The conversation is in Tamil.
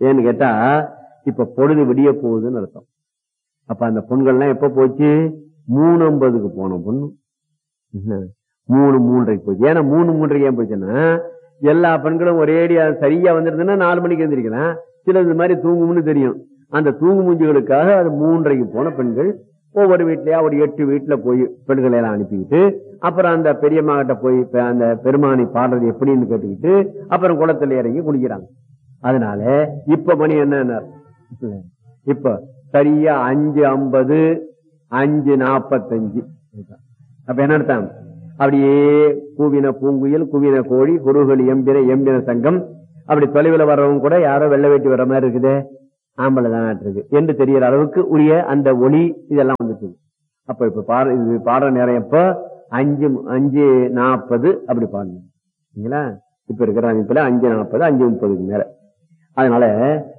ஏன்னு கேட்டா இப்ப பொழுது விடிய போகுதுன்னு அர்த்தம் அப்ப அந்த பொண்கள்லாம் எப்ப போச்சு மூணு ஐம்பதுக்கு போன பொண்ணு என்ன? மூணு மூன்றைக்கு போச்சு ஏன்னா மூணு மூன்றைக்கு ஏன் போச்சுன்னா எல்லா பெண்களும் ஒரேடியா சரியா வந்துருதுன்னா நாலு மணிக்கு எழுந்திருக்கலாம் சில இந்த மாதிரி தூங்கும்னு தெரியும் அந்த தூங்கு மூஞ்சிகளுக்காக அது மூன்றைக்கு போன பெண்கள் ஒவ்வொரு வீட்லயா ஒரு எட்டு வீட்டுல போய் பெண்களை எல்லாம் அனுப்பிக்கிட்டு அப்புறம் அந்த பெரியம்மா கிட்ட போய் பெ- அந்த பெருமானி பாடுறது எப்படின்னு கேட்டுக்கிட்டு அப்புறம் குளத்துல இறங்கி குளிக்கிறாங்க அதனால இப்ப மணி என்ன இப்ப சரியா அஞ்சு ஐம்பது அஞ்சு நாப்பத்தஞ்சு அப்ப என்ன அர்த்தம் அப்படியே கூவின பூங்குயில் குவின கோழி குருகளி எம்பின எம்பின சங்கம் அப்படி தொலைவில் வர்றவங்க கூட யாரோ வெள்ளை வேட்டி வர்ற மாதிரி இருக்குதே ஆம்பளை தான் இருக்கு என்று தெரியற அளவுக்கு உரிய அந்த ஒளி இதெல்லாம் வந்துட்டு அப்ப இப்ப பாட இது பாடுற நேரம் எப்ப அஞ்சு அஞ்சு நாற்பது அப்படி பாடணும் சரிங்களா இப்ப இருக்கிற அமைப்புல அஞ்சு நாற்பது அஞ்சு முப்பதுக்கு மேல அதனால